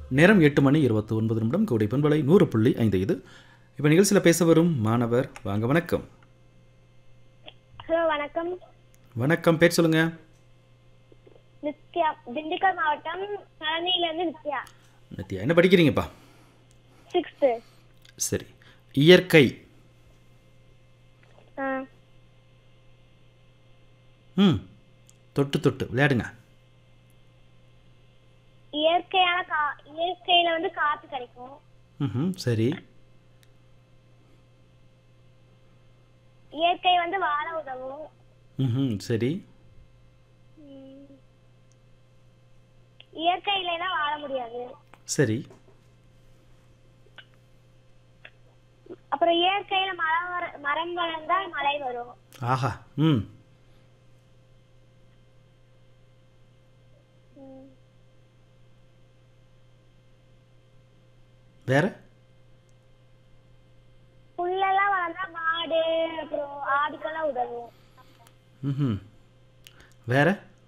நேரம் எட்டு மணி இருபத்தி ஒன்பது நிமிடம் கோடை பண்பலை நூறு புள்ளி ஐந்து இது இப்போ நிகழ்ச்சியில் பேச வரும் மாணவர் வாங்க வணக்கம் ஹலோ வணக்கம் வணக்கம் பேர் சொல்லுங்க நித்யா திண்டுக்கல் மாவட்டம் பழனியிலேருந்து நித்யா நித்யா என்ன படிக்கிறீங்கப்பா சிக்ஸ்த்து சரி இயற்கை ஆ ம் தொட்டு தொட்டு விளையாடுங்க இயற்கையான கா இயற்கையில வந்து காத்து கிடைக்கும் ம் சரி இயற்கை வந்து வாழ உதவும் ம் சரி ம். இயற்கை இல்லைன்னா வாழ முடியாது சரி அப்புறம் இயற்கையில மரம் வர மரம் வளர்ந்தால் மழை வரும் ஆஹா ம் ம். வேற புல்லெல்லாம் வளர்ந்தா மாடு அப்புறம் ஆடுக்கெல்லாம் உதவும் ம் வேற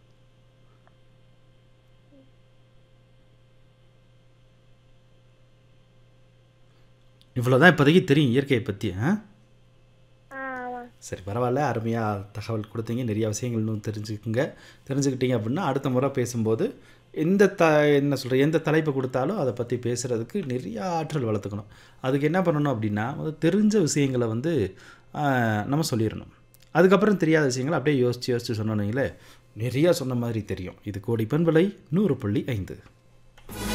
இவ்வளோதான் இப்போதைக்கு தெரியும் இயற்கையை பற்றி ஆ ஆ ஆமா சரி பரவாயில்ல அருமையாக தகவல் கொடுத்தீங்க நிறைய விஷயங்கள் இன்னும் தெரிஞ்சுக்குங்க தெரிஞ்சுக்கிட்டீங்க அப்படின்னா அடுத்த முறை பேசும்போது எந்த த என்ன சொல்கிற எந்த தலைப்பை கொடுத்தாலும் அதை பற்றி பேசுகிறதுக்கு நிறைய ஆற்றல் வளர்த்துக்கணும் அதுக்கு என்ன பண்ணணும் அப்படின்னா முதல்ல தெரிஞ்ச விஷயங்களை வந்து ஆ, நம்ம சொல்லிடணும் அதுக்கப்புறம் தெரியாத விஷயங்களை அப்படியே யோசித்து யோசித்து சொன்னோன்னீங்களே நிறையா சொன்ன மாதிரி தெரியும் இது கோடி பண்பலை நூறு புள்ளி ஐந்து